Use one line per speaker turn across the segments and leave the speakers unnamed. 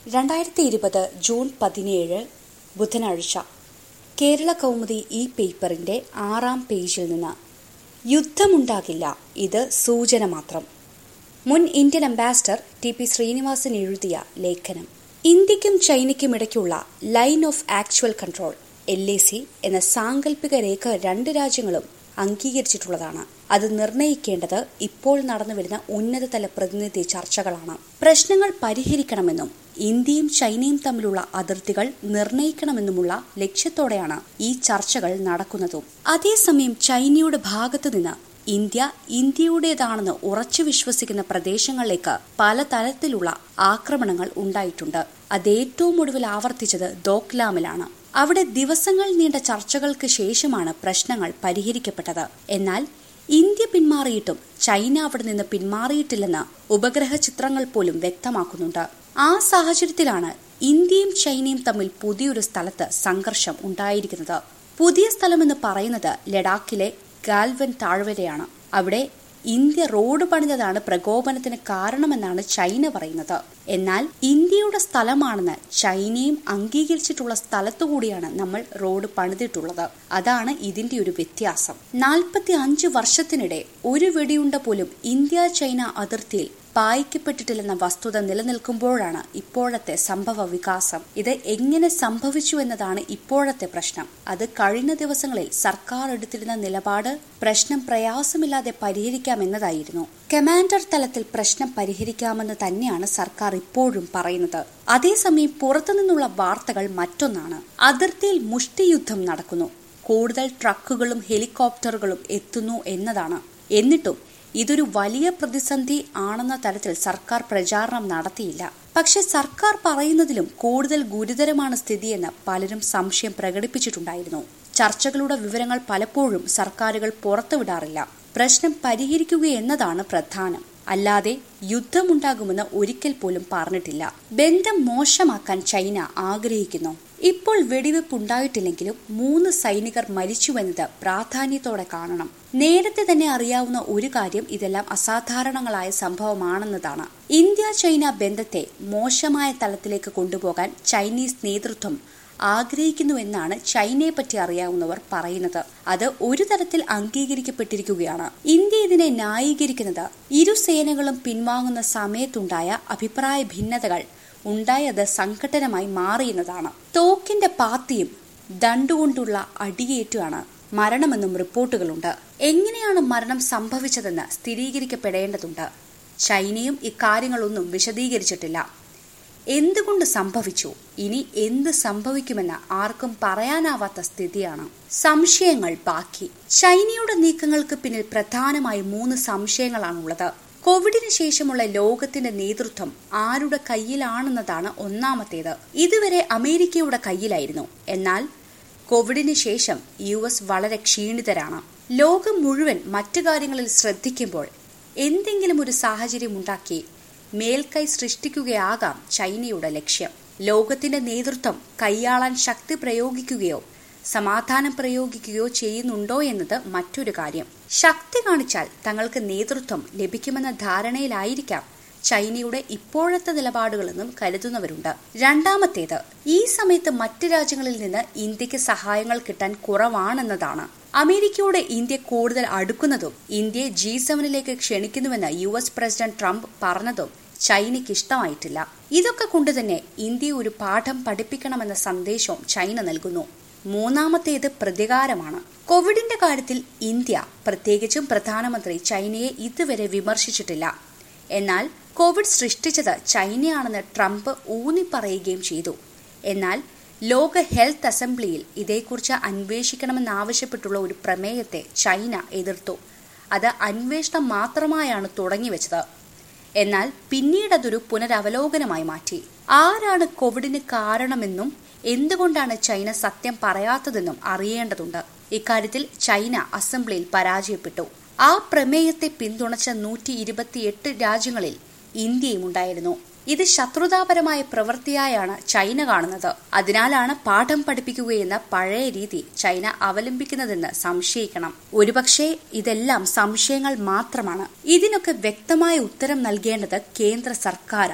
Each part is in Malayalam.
രണ്ടായിരത്തി ഇരുപത് ജൂൺ പതിനേഴ് ബുധനാഴ്ച കേരള കൗമുദി ഈ പേപ്പറിന്റെ ആറാം പേജിൽ നിന്ന് യുദ്ധമുണ്ടാകില്ല ഇത് സൂചന മാത്രം മുൻ Indian ambassador T P Srinivasan എഴുതിയ ലേഖനം ഇന്ത്യക്കും ചൈനയ്ക്കും ഇടയ്ക്കുള്ള line of actual control L A C എന്ന സാങ്കല്പിക രേഖ രണ്ട് രാജ്യങ്ങളും അംഗീകരിച്ചിട്ടുള്ളതാണ് അത് നിർണയിക്കേണ്ടത് ഇപ്പോൾ നടന്നുവരുന്ന ഉന്നതതല പ്രതിനിധി ചർച്ചകളാണ് പ്രശ്നങ്ങൾ പരിഹരിക്കണമെന്നും ഇന്ത്യയും ചൈനയും തമ്മിലുള്ള അതിർത്തികൾ നിർണയിക്കണമെന്നുമുള്ള ലക്ഷ്യത്തോടെയാണ് ഈ ചർച്ചകൾ നടക്കുന്നതും അതേസമയം ചൈനയുടെ ഭാഗത്തുനിന്ന് ഇന്ത്യ ഇന്ത്യയുടേതാണെന്ന് ഉറച്ചു വിശ്വസിക്കുന്ന പ്രദേശങ്ങളിലേക്ക് പലതരത്തിലുള്ള ആക്രമണങ്ങൾ ഉണ്ടായിട്ടുണ്ട് അത് ഏറ്റവും ഒടുവിൽ ആവർത്തിച്ചത് ദോക്ലാമിലാണ് അവിടെ ദിവസങ്ങൾ നീണ്ട ചർച്ചകൾക്ക് ശേഷമാണ് പ്രശ്നങ്ങൾ പരിഹരിക്കപ്പെട്ടത് എന്നാൽ ഇന്ത്യ പിന്മാറിയിട്ടും ചൈന അവിടെ നിന്ന് പിന്മാറിയിട്ടില്ലെന്ന് ഉപഗ്രഹ ചിത്രങ്ങൾ പോലും വ്യക്തമാക്കുന്നുണ്ട് ആ സാഹചര്യത്തിലാണ് ഇന്ത്യയും ചൈനയും തമ്മിൽ പുതിയൊരു സ്ഥലത്ത് സംഘർഷം ഉണ്ടായിരിക്കുന്നത് പുതിയ സ്ഥലമെന്ന് പറയുന്നത് ലഡാക്കിലെ ഗാൽവൻ താഴ്വരയാണ് അവിടെ ഇന്ത്യ റോഡ് പണിതതാണ് പ്രകോപനത്തിന് കാരണമെന്നാണ് ചൈന പറയുന്നത് എന്നാൽ ഇന്ത്യയുടെ സ്ഥലമാണെന്ന് ചൈനയും അംഗീകരിച്ചിട്ടുള്ള സ്ഥലത്തുകൂടിയാണ് നമ്മൾ റോഡ് പണിതിട്ടുള്ളത് അതാണ് ഇതിന്റെ ഒരു വ്യത്യാസം നാൽപ്പത്തി അഞ്ച് വർഷത്തിനിടെ ഒരു വെടിയുണ്ട പോലും ഇന്ത്യ ചൈന അതിർത്തിയിൽ പായിക്കപ്പെട്ടിട്ടില്ലെന്ന വസ്തുത നിലനിൽക്കുമ്പോഴാണ് ഇപ്പോഴത്തെ സംഭവ വികാസം ഇത് എങ്ങനെ സംഭവിച്ചു എന്നതാണ് ഇപ്പോഴത്തെ പ്രശ്നം അത് കഴിഞ്ഞ ദിവസങ്ങളിൽ സർക്കാർ എടുത്തിരുന്ന നിലപാട് പ്രശ്നം പ്രയാസമില്ലാതെ പരിഹരിക്കാമെന്നതായിരുന്നു കമാൻഡർ തലത്തിൽ പ്രശ്നം പരിഹരിക്കാമെന്ന് തന്നെയാണ് സർക്കാർ ഇപ്പോഴും പറയുന്നത് അതേസമയം പുറത്തുനിന്നുള്ള വാർത്തകൾ മറ്റൊന്നാണ് അതിർത്തിയിൽ മുഷ്ടിയുദ്ധം നടക്കുന്നു കൂടുതൽ ട്രക്കുകളും ഹെലികോപ്റ്ററുകളും എത്തുന്നു എന്നതാണ് എന്നിട്ടും ഇതൊരു വലിയ പ്രതിസന്ധി ആണെന്ന തരത്തിൽ സർക്കാർ പ്രചാരണം നടത്തിയില്ല പക്ഷെ സർക്കാർ പറയുന്നതിലും കൂടുതൽ ഗുരുതരമാണ് സ്ഥിതിയെന്ന് പലരും സംശയം പ്രകടിപ്പിച്ചിട്ടുണ്ടായിരുന്നു ചർച്ചകളുടെ വിവരങ്ങൾ പലപ്പോഴും സർക്കാരുകൾ പുറത്തുവിടാറില്ല പ്രശ്നം പരിഹരിക്കുക എന്നതാണ് പ്രധാനം അല്ലാതെ യുദ്ധമുണ്ടാകുമെന്ന് ഒരിക്കൽ പോലും പറഞ്ഞിട്ടില്ല ബന്ധം മോശമാക്കാൻ ചൈന ആഗ്രഹിക്കുന്നു ഇപ്പോൾ വെടിവെപ്പ് ഉണ്ടായിട്ടില്ലെങ്കിലും മൂന്ന് സൈനികർ മരിച്ചുവെന്നത് പ്രാധാന്യത്തോടെ കാണണം നേരത്തെ തന്നെ അറിയാവുന്ന ഒരു കാര്യം ഇതെല്ലാം അസാധാരണങ്ങളായ സംഭവമാണെന്നതാണ് ഇന്ത്യ ചൈന ബന്ധത്തെ മോശമായ തലത്തിലേക്ക് കൊണ്ടുപോകാൻ ചൈനീസ് നേതൃത്വം ആഗ്രഹിക്കുന്നുവെന്നാണ് ചൈനയെ പറ്റി അറിയാവുന്നവർ പറയുന്നത് അത് ഒരു തരത്തിൽ അംഗീകരിക്കപ്പെട്ടിരിക്കുകയാണ് ഇന്ത്യ ഇതിനെ ന്യായീകരിക്കുന്നത് ഇരു സേനകളും പിൻവാങ്ങുന്ന സമയത്തുണ്ടായ അഭിപ്രായ ഭിന്നതകൾ ഉണ്ടായത് സംഘട്ടനമായി മാറിയെന്നതാണ് തോക്കിന്റെ പാത്തിയും ദണ്ടുകൊണ്ടുള്ള അടിയേറ്റുമാണ് മരണമെന്നും റിപ്പോർട്ടുകളുണ്ട് എങ്ങനെയാണ് മരണം സംഭവിച്ചതെന്ന് സ്ഥിരീകരിക്കപ്പെടേണ്ടതുണ്ട് ചൈനയും ഇക്കാര്യങ്ങളൊന്നും വിശദീകരിച്ചിട്ടില്ല എന്തുകൊണ്ട് സംഭവിച്ചു ഇനി എന്ത് സംഭവിക്കുമെന്ന് ആർക്കും പറയാനാവാത്ത സ്ഥിതിയാണ് സംശയങ്ങൾ ബാക്കി ചൈനയുടെ നീക്കങ്ങൾക്ക് പിന്നിൽ പ്രധാനമായി മൂന്ന് സംശയങ്ങളാണുള്ളത് കോവിഡിന് ശേഷമുള്ള ലോകത്തിന്റെ നേതൃത്വം ആരുടെ കയ്യിലാണെന്നതാണ് ഒന്നാമത്തേത് ഇതുവരെ അമേരിക്കയുടെ കയ്യിലായിരുന്നു എന്നാൽ കോവിഡിന് ശേഷം യു എസ് വളരെ ക്ഷീണിതരാണ് ലോകം മുഴുവൻ മറ്റു കാര്യങ്ങളിൽ ശ്രദ്ധിക്കുമ്പോൾ എന്തെങ്കിലും ഒരു സാഹചര്യം ഉണ്ടാക്കി മേൽക്കൈ സൃഷ്ടിക്കുകയാകാം ചൈനയുടെ ലക്ഷ്യം ലോകത്തിന്റെ നേതൃത്വം കൈയാളാൻ ശക്തി പ്രയോഗിക്കുകയോ സമാധാനം പ്രയോഗിക്കുകയോ ചെയ്യുന്നുണ്ടോ എന്നത് മറ്റൊരു കാര്യം ശക്തി കാണിച്ചാൽ തങ്ങൾക്ക് നേതൃത്വം ലഭിക്കുമെന്ന ധാരണയിലായിരിക്കാം ചൈനയുടെ ഇപ്പോഴത്തെ നിലപാടുകളെന്നും കരുതുന്നവരുണ്ട് രണ്ടാമത്തേത് ഈ സമയത്ത് മറ്റ് രാജ്യങ്ങളിൽ നിന്ന് ഇന്ത്യക്ക് സഹായങ്ങൾ കിട്ടാൻ കുറവാണെന്നതാണ് അമേരിക്കയോട് ഇന്ത്യ കൂടുതൽ അടുക്കുന്നതും ഇന്ത്യയെ ജി സെവനിലേക്ക് ക്ഷണിക്കുന്നുവെന്ന് യു എസ് പ്രസിഡന്റ് ട്രംപ് പറഞ്ഞതും ചൈനയ്ക്ക് ഇഷ്ടമായിട്ടില്ല ഇതൊക്കെ കൊണ്ടുതന്നെ ഇന്ത്യയെ ഒരു പാഠം പഠിപ്പിക്കണമെന്ന സന്ദേശവും ചൈന നൽകുന്നു മൂന്നാമത്തേത് പ്രതികാരമാണ് കോവിഡിന്റെ കാര്യത്തിൽ ഇന്ത്യ പ്രത്യേകിച്ചും പ്രധാനമന്ത്രി ചൈനയെ ഇതുവരെ വിമർശിച്ചിട്ടില്ല എന്നാൽ കോവിഡ് സൃഷ്ടിച്ചത് ചൈനയാണെന്ന് ട്രംപ് ഊന്നി പറയുകയും ചെയ്തു എന്നാൽ ലോക ഹെൽത്ത് അസംബ്ലിയിൽ ഇതേക്കുറിച്ച് അന്വേഷിക്കണമെന്നാവശ്യപ്പെട്ടുള്ള ഒരു പ്രമേയത്തെ ചൈന എതിർത്തു അത് അന്വേഷണം മാത്രമായാണ് തുടങ്ങിവെച്ചത് എന്നാൽ പിന്നീട് അതൊരു പുനരവലോകനമായി മാറ്റി ആരാണ് കോവിഡിന് കാരണമെന്നും എന്തുകൊണ്ടാണ് ചൈന സത്യം പറയാത്തതെന്നും അറിയേണ്ടതുണ്ട് ഇക്കാര്യത്തിൽ ചൈന അസംബ്ലിയിൽ പരാജയപ്പെട്ടു ആ പ്രമേയത്തെ പിന്തുണച്ച നൂറ്റി ഇരുപത്തിയെട്ട് രാജ്യങ്ങളിൽ ഇന്ത്യയും ഉണ്ടായിരുന്നു ഇത് ശത്രുതാപരമായ പ്രവൃത്തിയായാണ് ചൈന കാണുന്നത് അതിനാലാണ് പാഠം പഠിപ്പിക്കുകയെന്ന പഴയ രീതി ചൈന അവലംബിക്കുന്നതെന്ന് സംശയിക്കണം ഒരുപക്ഷെ ഇതെല്ലാം സംശയങ്ങൾ മാത്രമാണ് ഇതിനൊക്കെ വ്യക്തമായ ഉത്തരം നൽകേണ്ടത് കേന്ദ്ര സർക്കാരാണ്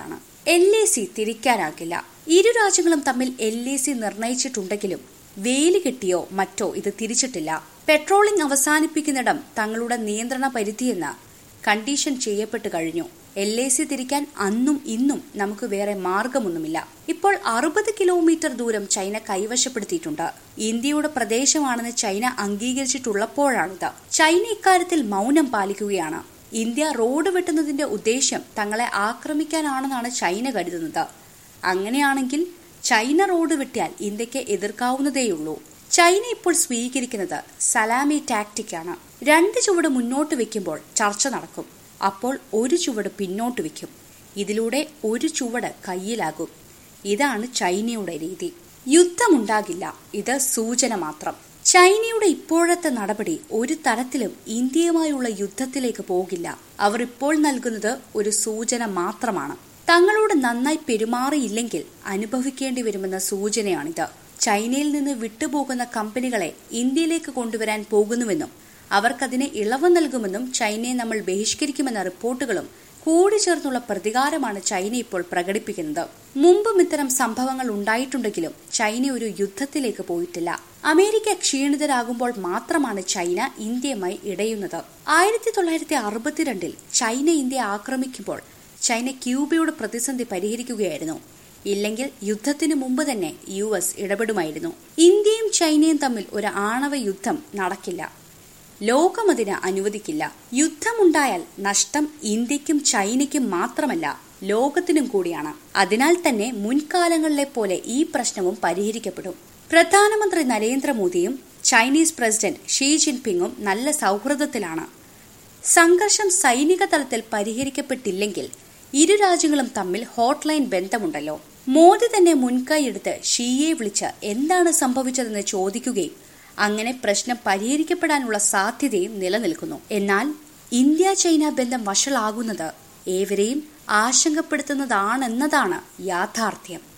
എൽ എ സി തിരിക്കാനാകില്ല ഇരു രാജ്യങ്ങളും തമ്മിൽ എൽ എ സി നിർണയിച്ചിട്ടുണ്ടെങ്കിലും വേലി കെട്ടിയോ മറ്റോ ഇത് തിരിച്ചിട്ടില്ല പെട്രോളിംഗ് അവസാനിപ്പിക്കുന്നിടം തങ്ങളുടെ നിയന്ത്രണ പരിധിയെന്ന് കണ്ടീഷൻ ചെയ്യപ്പെട്ടു കഴിഞ്ഞു എൽ എ സി തിരിക്കാൻ അന്നും ഇന്നും നമുക്ക് വേറെ മാർഗമൊന്നുമില്ല ഇപ്പോൾ അറുപത് കിലോമീറ്റർ ദൂരം ചൈന കൈവശപ്പെടുത്തിയിട്ടുണ്ട് ഇന്ത്യയുടെ പ്രദേശമാണെന്ന് ചൈന അംഗീകരിച്ചിട്ടുള്ളപ്പോഴാണിത് ചൈന ഇക്കാര്യത്തിൽ മൗനം പാലിക്കുകയാണ് ഇന്ത്യ റോഡ് വെട്ടുന്നതിന്റെ ഉദ്ദേശ്യം തങ്ങളെ ആക്രമിക്കാനാണെന്നാണ് ചൈന കരുതുന്നത് അങ്ങനെയാണെങ്കിൽ ചൈന റോഡ് വെട്ടിയാൽ ഇന്ത്യക്ക് എതിർക്കാവുന്നതേയുള്ളൂ ചൈന ഇപ്പോൾ സ്വീകരിക്കുന്നത് സലാമി ടാക്ടിക് ആണ് രണ്ട് ചുവട് മുന്നോട്ട് വെക്കുമ്പോൾ ചർച്ച നടക്കും അപ്പോൾ ഒരു ചുവട് പിന്നോട്ട് വെക്കും ഇതിലൂടെ ഒരു ചുവട് കയ്യിലാകും ഇതാണ് ചൈനയുടെ രീതി യുദ്ധമുണ്ടാകില്ല ഇത് സൂചന മാത്രം ചൈനയുടെ ഇപ്പോഴത്തെ നടപടി ഒരു തരത്തിലും ഇന്ത്യയുമായുള്ള യുദ്ധത്തിലേക്ക് പോകില്ല അവർ ഇപ്പോൾ നൽകുന്നത് ഒരു സൂചന മാത്രമാണ് തങ്ങളോട് നന്നായി പെരുമാറിയില്ലെങ്കിൽ അനുഭവിക്കേണ്ടി വരുമെന്ന സൂചനയാണിത് ചൈനയിൽ നിന്ന് വിട്ടുപോകുന്ന കമ്പനികളെ ഇന്ത്യയിലേക്ക് കൊണ്ടുവരാൻ പോകുന്നുവെന്നും അവർക്കതിന് ഇളവ് നൽകുമെന്നും ചൈനയെ നമ്മൾ ബഹിഷ്കരിക്കുമെന്ന റിപ്പോർട്ടുകളും കൂടിച്ചേർന്നുള്ള പ്രതികാരമാണ് ചൈന ഇപ്പോൾ പ്രകടിപ്പിക്കുന്നത് മുമ്പും ഇത്തരം സംഭവങ്ങൾ ഉണ്ടായിട്ടുണ്ടെങ്കിലും ചൈന ഒരു യുദ്ധത്തിലേക്ക് പോയിട്ടില്ല അമേരിക്ക ക്ഷീണിതരാകുമ്പോൾ മാത്രമാണ് ചൈന ഇന്ത്യയുമായി ഇടയുന്നത് ആയിരത്തി തൊള്ളായിരത്തി അറുപത്തിരണ്ടിൽ ചൈന ഇന്ത്യ ആക്രമിക്കുമ്പോൾ ചൈന ക്യൂബയുടെ പ്രതിസന്ധി പരിഹരിക്കുകയായിരുന്നു ഇല്ലെങ്കിൽ യുദ്ധത്തിന് മുമ്പ് തന്നെ യു എസ് ഇടപെടുമായിരുന്നു ഇന്ത്യയും ചൈനയും തമ്മിൽ ഒരു ആണവ യുദ്ധം നടക്കില്ല ലോകം അതിന് അനുവദിക്കില്ല യുദ്ധമുണ്ടായാൽ നഷ്ടം ഇന്ത്യക്കും ചൈനയ്ക്കും മാത്രമല്ല ലോകത്തിനും കൂടിയാണ് അതിനാൽ തന്നെ മുൻകാലങ്ങളിലെ പോലെ ഈ പ്രശ്നവും പരിഹരിക്കപ്പെടും പ്രധാനമന്ത്രി നരേന്ദ്രമോദിയും ചൈനീസ് പ്രസിഡന്റ് ഷീ ജിൻപിങ്ങും നല്ല സൗഹൃദത്തിലാണ് സംഘർഷം സൈനിക തലത്തിൽ പരിഹരിക്കപ്പെട്ടില്ലെങ്കിൽ ഇരു രാജ്യങ്ങളും തമ്മിൽ ഹോട്ട്ലൈൻ ബന്ധമുണ്ടല്ലോ മോദി തന്നെ മുൻകൈയെടുത്ത് ഷീയെ വിളിച്ച് എന്താണ് സംഭവിച്ചതെന്ന് ചോദിക്കുകയും അങ്ങനെ പ്രശ്നം പരിഹരിക്കപ്പെടാനുള്ള സാധ്യതയും നിലനിൽക്കുന്നു എന്നാൽ ഇന്ത്യ ചൈന ബന്ധം വഷളാകുന്നത് ഏവരെയും ആശങ്കപ്പെടുത്തുന്നതാണെന്നതാണ് യാഥാർത്ഥ്യം